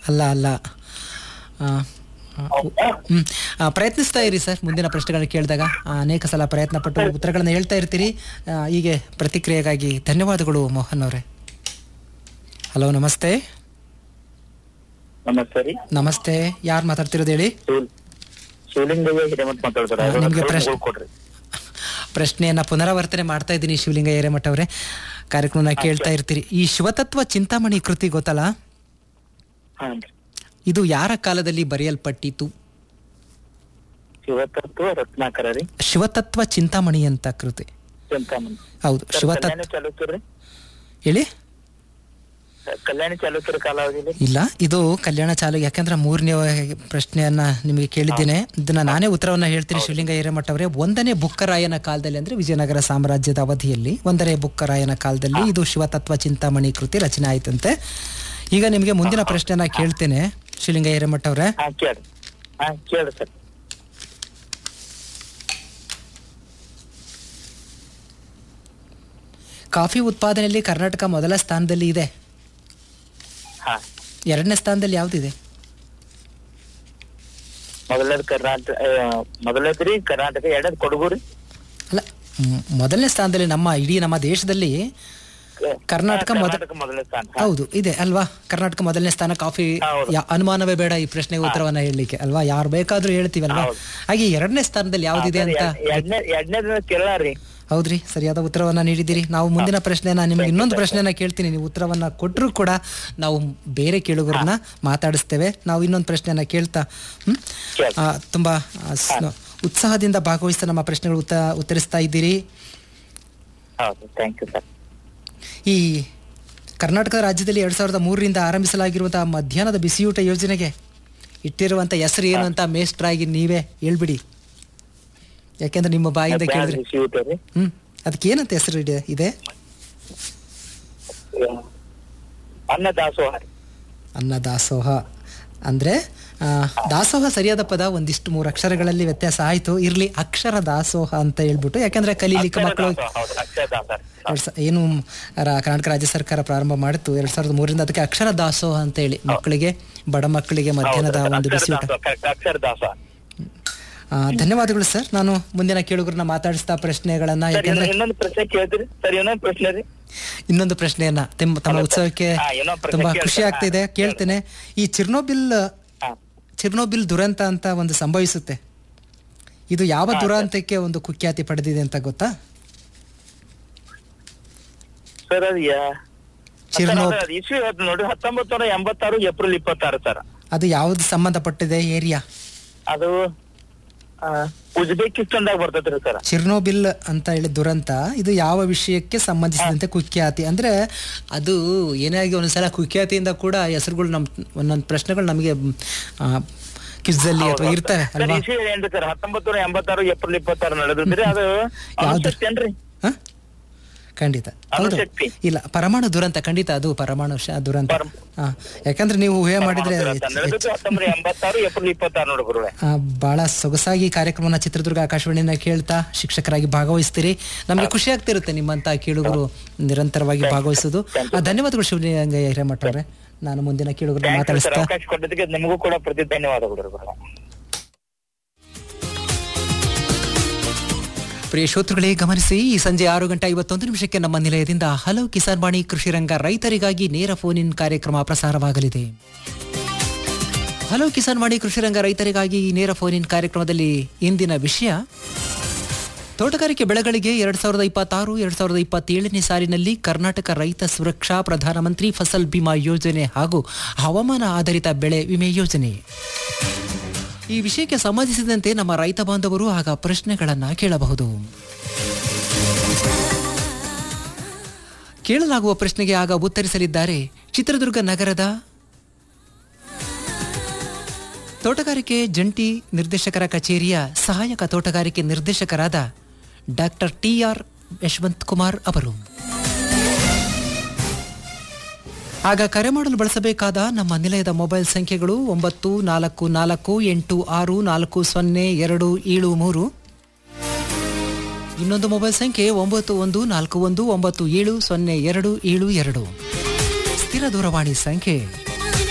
ಅಲ್ಲ ಅಲ್ಲ ಆ, ಆ, ಹ್ಮ್. ಆ, ಪ್ರಯತ್ನಿಸ್ತಾ ಇರಿ ಸರ್ ಮುಂದಿನ ಪ್ರಶ್ನೆಗಳನ್ನ ಕೇಳಿದಾಗ ಆ, ಅನೇಕ ಸಲ ಪ್ರಯತ್ನ ಪಟ್ಟು ಉತ್ತರಗಳನ್ನ ಹೇಳ್ತಾ ಇರ್ತೀರಿ ಆ, ಹೀಗೆ ಪ್ರತಿಕ್ರಿಯೆಗಾಗಿ ಧನ್ಯವಾದಗಳು ಮೋಹನ್ ಅವರೇ ಹಲೋ ನಮಸ್ತೆ ನಮಸ್ತೆ ರೀ ನಮಸ್ತೆ ಯಾರು ಮಾತಾಡ್ತಿರೋದು ಹೇಳಿ ಶಿವ್- ಶಿವಲಿಂಗಯ್ಯ ಹಿರೇಮಠ ಮಾತಾಡ್ತಾರೆ ಹಾ, ನಿಮ್ಗೆ ಅದೊಂದು ಪ್ರಶ್ನೆ- ಸ್ವಲ್ಪ ಕೊಡ್ರಿ ಪ್ರಶ್ನೆಯನ್ನ ಪುನರಾವರ್ತನೆ ಮಾಡ್ತಾ ಇದ್ದೀನಿ ಶಿವಲಿಂಗ ಹಿರೇಮಠ ಅವರೇ ಕಾರ್ಯಕ್ರಮನ ಕೇಳ್ತಾ ಇರ್ತೀರಿ ಈ ಶಿವತತ್ವ ಚಿಂತಾಮಣಿ ಕೃತಿ ಗೊತ್ತಲ್ಲ ಹಾಂ ಇದು ಯಾರ ಕಾಲದಲ್ಲಿ ಬರೆಯಲ್ಪಟ್ಟಿತು ಶಿವತತ್ವ ರತ್ನಾಕರ ರೀ ಶಿವತತ್ವ ಚಿಂತಾಮಣಿ ಅಂತ ಕೃತಿ ಚಿಂತಾಮಣಿ ಹೌದು ಸರ್, ಶಿವತತ್ವ ಕಲ್ಯಾಣಿ ಚಾಲುಕ್ಯರು ಹೇಳಿ ಕಲ್ಯಾಣಿ ಚಾಲುಕ್ಯರ ಕಾಲಾವಧಿಯಲ್ಲಿ ಇಲ್ಲ ಇದು ಕಲ್ಯಾಣ ಚಾಲು ಯಾಕಂದ್ರೆ ಮೂರನೇ ಪ್ರಶ್ನೆಯನ್ನ ನಿಮಗೆ ಕೇಳಿದ್ದೇನೆ ಇದನ್ನ ನಾನೇ ಉತ್ತರವನ್ನ ಹೇಳ್ತೀನಿ ಶಿವಲಿಂಗ ಹಿರೇಮಠ ಅವರೇ ಒಂದನೇ ಬುಕ್ಕರಾಯನ ಕಾಲದಲ್ಲಿ ಅಂದ್ರೆ ವಿಜಯನಗರ ಸಾಮ್ರಾಜ್ಯದ ಅವಧಿಯಲ್ಲಿ ಒಂದನೇ ಬುಕ್ಕರಾಯನ ಕಾಲದಲ್ಲಿ ಇದು ಶಿವತತ್ವ ಚಿಂತಾಮಣಿ ಕೃತಿ ರಚನೆ ಆಯ್ತಂತೆ ಈಗ ನಿಮಗೆ ಮುಂದಿನ ಪ್ರಶ್ನೆಯನ್ನ ಕೇಳ್ತೇನೆ ಶಿವಲಿಂಗ ಹಿರೇಮಠ ಅವರೇ ಹಾ ಕೇಳಿ ಹಾ ಕೇಳಿ ಸರ್ ಕಾಫಿ ಉತ್ಪಾದನೆಯಲ್ಲಿ ಕರ್ನಾಟಕ ಮೊದಲ ಸ್ಥಾನದಲ್ಲಿ ಇದೆ ಹಾ ಎರಡನೇ ಸ್ಥಾನದಲ್ಲಿ ಯಾವ್ದಿದೆ ಮೊದಲನೇದು ಕರ್ನಾಟಕ ಆ, ಮೊದಲನೇದು ರೀ ಕರ್ನಾಟಕ ಎರಡನೇದು ಕೊಡಗು ರೀ ಅಲ್ಲ ಮ್- ಮೊದಲನೇ ಸ್ಥಾನದಲ್ಲಿ ನಮ್ಮ ಇಡೀ ನಮ್ಮ ದೇಶದಲ್ಲಿ ಕರ್ನಾಟಕ ಹಾ, ಮೊದ- ಕರ್ನಾಟಕ ಮೊದಲನೇ ಸ್ಥಾನ ಹಾ. ಹೌದು ಇದೆ ಅಲ್ವಾ ಕರ್ನಾಟಕ ಮೊದಲನೇ ಸ್ಥಾನ ಕಾಫಿ ಹೌದು. ಯಾ- ಅನುಮಾನವೇ ಬೇಡ ಈ ಪ್ರಶ್ನೆಗೆ ಉತ್ತರವನ್ನ ಹೇಳಲಿಕ್ಕೆ ಅಲ್ವಾ ಯಾರು ಬೇಕಾದ್ರೂ ಹೇಳ್ತೀವಲ್ವಾ ಹೌದು. ಹಾಗೆ ಎರಡನೇ ಸ್ಥಾನದಲ್ಲಿ ಯಾವ್ದಿದೆ ಸರ್, ಅಂತ ಎರ್ಡ್- ಎರಡನೇ ಎರಡನೇದು ಕೇರಳ ರೀ ಹೌದ್ರಿ ಸರಿಯಾದ ಉತ್ತರವನ್ನ ನೀಡಿದ್ದೀರಿ ನಾವು ಮುಂದಿನ ಪ್ರಶ್ನೆನ ನಿಮ್ಗೆ ಇನ್ನೊಂದು ಪ್ರಶ್ನೆನ ಕೇಳ್ತೀನಿ ನೀವು ಉತ್ತರವನ್ನ ಕೊಟ್ಟರು ಕೂಡ ನಾವು ಬೇರೆ ಕೇಳುಗರನ್ನ ಮಾತಾಡಿಸ್ತೇವೆ ನಾವು ಇನ್ನೊಂದು ಪ್ರಶ್ನೆನ ಕೇಳ್ತಾ ಹ್ಮ್ ಕೇಳಿ. ಆ, ತುಂಬಾ ಆ, ಸ್- ಉತ್ಸಾಹದಿಂದ ಭಾಗವಹಿಸ್ತಾ ನಮ್ಮ ಪ್ರಶ್ನೆಗಳು ಉತ್ತ ಉತ್ತರಿಸ್ತಾ ಇದ್ದೀರಿ ಹೌದು ಥ್ಯಾಂಕ್ ಯು ಸರ್ ಈ ಕರ್ನಾಟಕ ರಾಜ್ಯದಲ್ಲಿ ಎರಡ್ ಸಾವಿರದ ಮೂರರಿಂದ ಆರಂಭಿಸಲಾಗಿರುವಂತಹ ಮಧ್ಯಾಹ್ನದ ಬಿಸಿಯೂಟ ಯೋಜನೆಗೆ ಇಟ್ಟಿರುವಂತ ಹೆಸರು ಏನು ಅಂತ ಮೇಸ್ಟ್ರಾಗಿ ನೀವೇ ಹೇಳ್ಬಿಡಿ ಯಾಕೆಂದ್ರೆ ನಿಮ್ಮ ಬಾಯಿಂದ ಕೇಳಿದ್ರೆ ಬಿಸಿ ಊಟ ರೀ ಹ್ಮ್ ಅದಕ್ಕೆ ಏನಂತ ಹೆಸರು ಇದೆ ಇದೆ ಅನ್ನ ದಾಸೋಹ ರೀ ಅನ್ನ ದಾಸೋಹ ಅಂದ್ರೆ ಆ, ದಾಸೋಹ ಸರಿಯಾದ ಪದ ಒಂದಿಷ್ಟು ಮೂರು ಅಕ್ಷರಗಳಲ್ಲಿ ವ್ಯತ್ಯಾಸ ಆಯ್ತು ಇರ್ಲಿ ಅಕ್ಷರ ದಾಸೋಹ ಅಂತ ಹೇಳ್ಬಿಟ್ಟು ಯಾಕಂದ್ರೆ ಕಲೀಲಿಕ್ಕೆ ಅಕ್ಷರ ಮಕ್ಕಳು ದಾಸೋಹ, ಹೌದು ಅಕ್ಷರ ದಾಸ ರೀ. ಎರಡ್ ಸಾ- ಏನು ರ- ಕರ್ನಾಟಕ ರಾಜ್ಯ ಸರ್ಕಾರ ಪ್ರಾರಂಭ ಮಾಡಿತ್ತು ಎರಡ್ ಸಾವಿರದ ಮೂರರಿಂದ ಅದಕ್ಕೆ ಅಕ್ಷರ ದಾಸೋಹ ಅಂತ ಹೇಳಿ ಮಕ್ಕಳಿಗೆ ಬಡ ಮಕ್ಕಳಿಗೆ ಮಧ್ಯಾಹ್ನದ ಹೌದು, ಒಂದು ಅಕ್ಷರ ಬಿಸಿ ಊಟ ದಾಸೋಹ, correct, ಅಕ್ಷರ ದಾಸೋಹ ಆ, ಧನ್ಯವಾದಗಳು ಸರ್ ನಾನು ಮುಂದಿನ ಕೇಳುಗರನ್ನ ಮಾತಾಡಿಸ್ತಾ ಪ್ರಶ್ನೆಗಳನ್ನ ಸರ್ ಯಾಕಂದ್ರೆ ಇನ್ನೊಂದು- ಇನ್ನೊಂದು ಪ್ರಶ್ನೆ ಕೇಳ್ತೀರಿ ಸರ್ ಇನ್ನೊಂದು ಪ್ರಶ್ನೆ ರೀ ಇನ್ನೊಂದು ಪ್ರಶ್ನೆಯನ್ನ ತಿಮ್- ತಮ್ಮ ಹಲೋ ಸರ್. ಉತ್ಸವಕ್ಕೆ ಹಾ, ಏನೋ ಪ್ರಶ್ನೆ ತುಂಬಾ ಕೇಳ್ತಾರೆ. ಖುಷಿ ಆಗ್ತಿದೆ ಹಾ, ಕೇಳ್ತೇನೆ ಈ ಚಿರ್ನೋಬಿಲ್ ಹಾ ಚಿರ್ನೋಬಿಲ್ ದುರಂತ ಅಂತ ಒಂದು ಸಂಭವಿಸುತ್ತೆ ಇದು ಯಾವ ದುರಂತಕ್ಕೆ ಒಂದು ಕುಖ್ಯಾತಿ ಪಡೆದಿದೆ ಅಂತ ಗೊತ್ತಾ ಸರ್ ಅದು ಯಾ- ಚಿರ್ನೋ ಸರ್, ಅದು ಇಸ್ವಿ ಅದು ನೋಡಿ ಹತ್ತೊಂಬತ್ತು ನೂರ ಎಂಬತ್ತಾರು ಏಪ್ರಿಲ್ ಇಪ್ಪತ್ತಾರು ಸರ್ ಅದು ಯಾವ್ದು ಸಂಬಂಧಪಟ್ಟಿದೆ ಏರಿಯಾ ಅದು ಆ, ಉಜ್ಬೇಕಿಸ್ತಾನ್ದಾಗ ಬರ್ತೈತ್ರಿ ಸರ್ ಚಿರ್ನೋಬಿಲ್ ಅಂತ ಹೇಳಿ ದುರಂತ ಇದು ಯಾವ ವಿಷಯಕ್ಕೆ ಸಂಬಂಧಿಸಿದಂತೆ ಕುಖ್ಯಾತಿ ಅಂದ್ರೆ ಅದು ಏನೇ ಆಗಿ ಒಂದ್ಸಲ ಕುಖ್ಯಾತಿಯಿಂದ ಕೂಡ ಹೆಸರುಗಳು ನಮ್ ಒಂದೊಂದು ಪ್ರಶ್ನೆಗಳು ನಮಗೆ ಕ್ವಿಜಲ್ಲಿ ಅಥವಾ ಇರ್ತವೆ ಸರ್ ಅಲ್ವಾ ಇಸ್ವಿ ಏನ್ರಿ ಸರ್ ಹತ್ತೊಂಬತ್ತು ನೂರ ಎಂಬತ್ತಾರು ಏಪ್ರಿಲ್ ಇಪ್ಪತ್ತಾರು ನಡೆದ್ರಿ ಅದು ಯಾವ್ದು? ಅಣುಶಕ್ತಿ ಏನ್ರಿ ಹ? ಖಂಡಿತ ಹೌದು ಅಣುಶಕ್ತಿ. ಇಲ್ಲ ಪರಮಾಣು ದುರಂತ ಖಂಡಿತ ಅದು ಪರಮಾಣು ಶ- ದುರಂತ ಪರಮ- ಹಾ ಯಾಕಂದ್ರೆ ನೀವು ಊಹೆ ಮಾಡಿದ್ರೆ ನಡೆದದ್ದು ಹತ್ತೊಂಬತ್ತು ಎಂಬತ್ತಾರು ಏಪ್ರಿಲ್ ಇಪ್ಪತ್ತಾರು ನೋಡಿ ಗುರುವೆ ಆ, ಬಹಳ ಸೊಗಸಾಗಿ ಕಾರ್ಯಕ್ರಮನ ಚಿತ್ರದುರ್ಗ ಆಕಾಶವಾಣಿನ ಕೇಳ್ತಾ ಶಿಕ್ಷಕರಾಗಿ ಭಾಗವಹಿಸ್ತೀರಿ ನಮಗೆ ಖುಷಿ ಆಗ್ತಿರುತ್ತೆ ನಿಮ್ಮಂತ ಕೇಳುಗರು ನಿರಂತರವಾಗಿ ಭಾಗವಹಿಸೋದು ಆ, ಧನ್ಯವಾದಗಳು ಶಿವಲಿಂಗ ಹಿರೇಮಠ ಅವರೇ ನಾನು ಮುಂದಿನ ಕೇಳುಗರನ್ನ ಥ್ಯಾಂಕ್ ಯು ಸರ್ ಮಾತಾಡಿಸ್ತಾ ಅವಕಾಶ ಕೊಟ್ಟಿದ್ದಕ್ಕೆ ನಿಮಗೂ ಕೂಡ ಪ್ರತಿ ಧನ್ಯವಾದಗಳು ಗುರುವೆ ಪ್ರಿಯ ಶ್ರೋತೃಗಳೇ ಗಮನಿಸಿ ಈ ಸಂಜೆ ಆರು ಗಂಟೆ ಐವತ್ತೊಂದು ನಿಮಿಷಕ್ಕೆ ನಮ್ಮ ನಿಲಯದಿಂದ ಹಲೋ ಕಿಸಾನ್ ವಾಣಿ ಕೃಷಿ ರಂಗ ರೈತರಿಗಾಗಿ ನೇರ ಫೋನ್ ಇನ್ ಕಾರ್ಯಕ್ರಮ ಪ್ರಸಾರವಾಗಲಿದೆ ಹಲೋ ಕಿಸಾನ್ ವಾಣಿ ಕೃಷಿ ರಂಗ ರೈತರಿಗಾಗಿ ಈ ನೇರ ಫೋನ್ ಇನ್ ಕಾರ್ಯಕ್ರಮದಲ್ಲಿ ಇಂದಿನ ವಿಷಯ ತೋಟಗಾರಿಕೆ ಬೆಳೆಗಳಿಗೆ ಎರಡ್ ಸಾವಿರದ ಇಪ್ಪತ್ತಾರು ಎರಡ್ ಸಾವಿರದ ಇಪ್ಪತ್ತೇಳನೇ ಸಾಲಿನಲ್ಲಿ ಕರ್ನಾಟಕ ರೈತ ಸುರಕ್ಷಾ ಪ್ರಧಾನಮಂತ್ರಿ ಫಸಲ್ ಬಿಮಾ ಯೋಜನೆ ಹಾಗೂ ಹವಾಮಾನ ಆಧಾರಿತ ಬೆಳೆ ವಿಮೆ ಯೋಜನೆ ಈ ವಿಷಯಕ್ಕೆ ಸಂಬಂಧಿಸಿದಂತೆ ನಮ್ಮ ರೈತ ಬಾಂಧವರು ಆಗ ಪ್ರಶ್ನೆಗಳನ್ನ ಕೇಳಬಹುದು ಕೇಳಲಾಗುವ ಪ್ರಶ್ನೆಗೆ ಆಗ ಉತ್ತರಿಸಲಿದ್ದಾರೆ ಚಿತ್ರದುರ್ಗ ನಗರದ ತೋಟಗಾರಿಕೆ ಜಂಟಿ ನಿರ್ದೇಶಕರ ಕಚೇರಿಯ ಸಹಾಯಕ ತೋಟಗಾರಿಕೆ ನಿರ್ದೇಶಕರಾದ doctor T R Yashwant Kumar ಅವರು ಆಗ ಕರೆ ಮಾಡಲು ಬಳಸಬೇಕಾದ ನಮ್ಮ ನಿಲಯದ ಮೊಬೈಲ್ ಸಂಖ್ಯೆಗಳು ಒಂಬತ್ತು ನಾಲ್ಕು ನಾಲ್ಕು ಎಂಟು ಆರು ನಾಲ್ಕು ಸೊನ್ನೆ ಎರಡು ಏಳು ಮೂರು ಇನ್ನೊಂದು ಮೊಬೈಲ್ ಸಂಖ್ಯೆ ಒಂಬತ್ತು ಒಂದು ನಾಲ್ಕು ಒಂದು ಒಂಬತ್ತು ಏಳು ಸೊನ್ನೆ ಎರಡು ಏಳು ಎರಡು ಸ್ಥಿರ ದೂರವಾಣಿ ಸಂಖ್ಯೆ